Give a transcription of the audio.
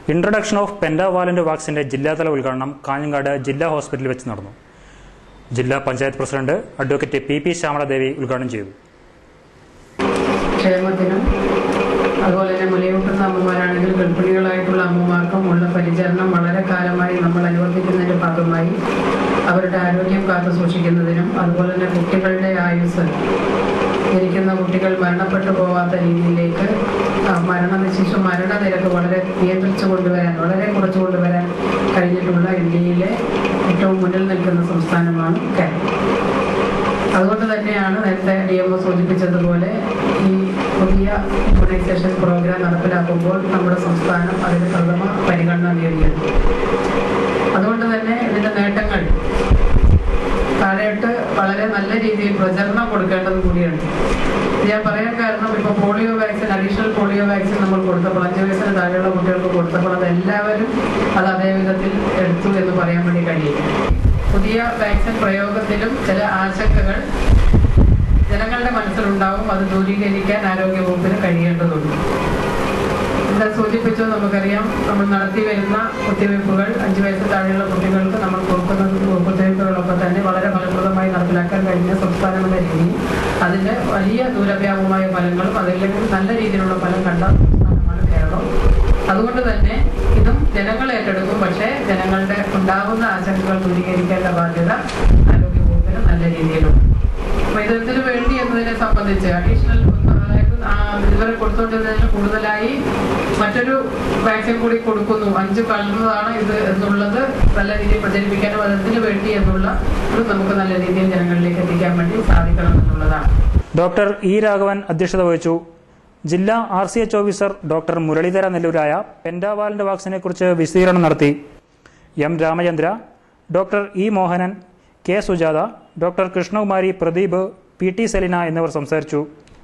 introduction of pentavalent വാക്സിന്റെ ജില്ലാതല ഉദ്ഘാടനം കാഞ്ഞങ്ങാട് ജില്ലാ ഹോസ്പിറ്റലിൽ വെച്ച് നടന്നു ജില്ലാ panchayat president advocate P P Shyamaladevi ഉദ്ഘാടനം ചെയ്തു ക്ഷേമത്തിനും അതുപോലെ തന്നെ മുലയൂട്ടുന്ന അമ്മമാരാണെങ്കിൽ ഗർഭിണികളായിട്ടുള്ള അമ്മമാർക്കും ഉള്ള പരിചരണം വളരെ കാലമായി നമ്മൾ അനുവർത്തിക്കുന്നതിന്റെ ഭാഗമായി അവരുടെ ആരോഗ്യം കാത്തു സൂക്ഷിക്കുന്നതിനും അതുപോലെ തന്നെ കുട്ടികളുടെ ആയുസ് ജനിക്കുന്ന കുട്ടികൾ മരണപ്പെട്ടു പോവാത്ത രീതിയിലേക്ക് ആ, മരണ ശിശു മരണനിരക്ക് വളരെ നിയന്ത്രിച്ചു കൊണ്ടുവരാൻ വളരെ കുറച്ചു കൊണ്ടുവരാൻ കഴിഞ്ഞിട്ടുള്ള ഇന്ത്യയിലെ ഏറ്റവും മുന്നിൽ നിൽക്കുന്ന സംസ്ഥാനമാണ് കേരളം അതുകൊണ്ട് തന്നെയാണ് നേരത്തെ ഡി എം ഒ സൂചിപ്പിച്ചതുപോലെ ഈ പുതിയ ഇമ്മ്യൂണൈസേഷൻ പ്രോഗ്രാം നടപ്പിലാക്കുമ്പോൾ നമ്മുടെ സംസ്ഥാനം അതിന് പ്രഥമ പരിഗണന നേടിയത് അതുകൊണ്ട് തന്നെ ഇതിന്റെ നേട്ടങ്ങൾ താഴെയിട്ട് വളരെ നല്ല രീതിയിൽ പ്രചരണം കൊടുക്കേണ്ടത് കൂടിയാണ് ഇത് ഞാൻ പറയാൻ കാരണം ഇപ്പൊ polio vaccine additional polio vaccine നമ്മൾ കൊടുത്തപ്പോൾ അഞ്ച് വയസ്സിന് താഴെയുള്ള കുട്ടികൾക്ക് കൊടുത്തപ്പോൾ അത് എല്ലാവരും അത് അതേ വിധത്തിൽ എടുത്തു എന്ന് പറയാൻ വേണ്ടി കഴിയില്ല പുതിയ വാക്സിൻ പ്രയോഗത്തിലും ചില ആശങ്കകൾ ജനങ്ങളുടെ മനസ്സിലുണ്ടാവും അത് ദൂരീകരിക്കാൻ ആരോഗ്യ വകുപ്പിന് കഴിയേണ്ടതുണ്ട് എന്താ സൂചിപ്പിച്ചോ നമുക്കറിയാം നമ്മൾ നടത്തി വരുന്ന കുത്തിവയ്പ്പുകൾ അഞ്ചു വയസ്സ് താഴെയുള്ള കുട്ടികൾക്ക് നമ്മൾ കൊടുക്കുന്ന കുത്തിവയ്പ്പുകളൊക്കെ തന്നെ വളരെ ഫലപ്രദമായി നടപ്പിലാക്കാൻ കഴിഞ്ഞ സംസ്ഥാനം എന്ന രീതിയിൽ അതിന്റെ വലിയ ദൂരവ്യാപകമായ ഫലങ്ങളും അതില്ലെങ്കിൽ നല്ല രീതിയിലുള്ള ഫലം കണ്ട സംസ്ഥാനമാണ് കേരളം അതുകൊണ്ട് തന്നെ ഇതും ജനങ്ങൾ ഏറ്റെടുക്കും പക്ഷേ ജനങ്ങളുടെ ഉണ്ടാകുന്ന ആശങ്കകൾ ദൂരീകരിക്കേണ്ട ബാധ്യത ആരോഗ്യ വകുപ്പിന് നല്ല രീതിയിലുണ്ട് അപ്പൊ ഇതെന്തിനു വേണ്ടി എന്നതിനെ സംബന്ധിച്ച് അഡീഷണൽ അതായത് ആ ഇതുവരെ കൊടുത്തോണ്ടിരുന്നതിന് കൂടുതലായി മറ്റൊരു വാക്സിൻ കൂടി കൊടുക്കുന്നു അഞ്ച് കലർന്നതാണ് ഇത് എന്നുള്ളത് നല്ല രീതിയിൽ പ്രചരിപ്പിക്കാനും അതെന്തിനു വേണ്ടി എന്നുള്ള ഇത് നമുക്ക് നല്ല രീതിയിൽ ജനങ്ങളിലേക്ക് എത്തിക്കാൻ വേണ്ടി സാധിക്കണം എന്നുള്ളതാണ് ഡോക്ടർ ഇ രാഘവൻ അധ്യക്ഷത വഹിച്ചു ജില്ലാ R C H officer doctor Muraleedhara നെല്ലൂരായ പെൻഡാവാലന്റ് വാക്സിനെ കുറിച്ച് വിശദീകരണം നടത്തി M Ramachandra doctor E Mohanan K Sujatha doctor Krishnakumari Pradeep P T Selina എന്നിവർ സംസാരിച്ചു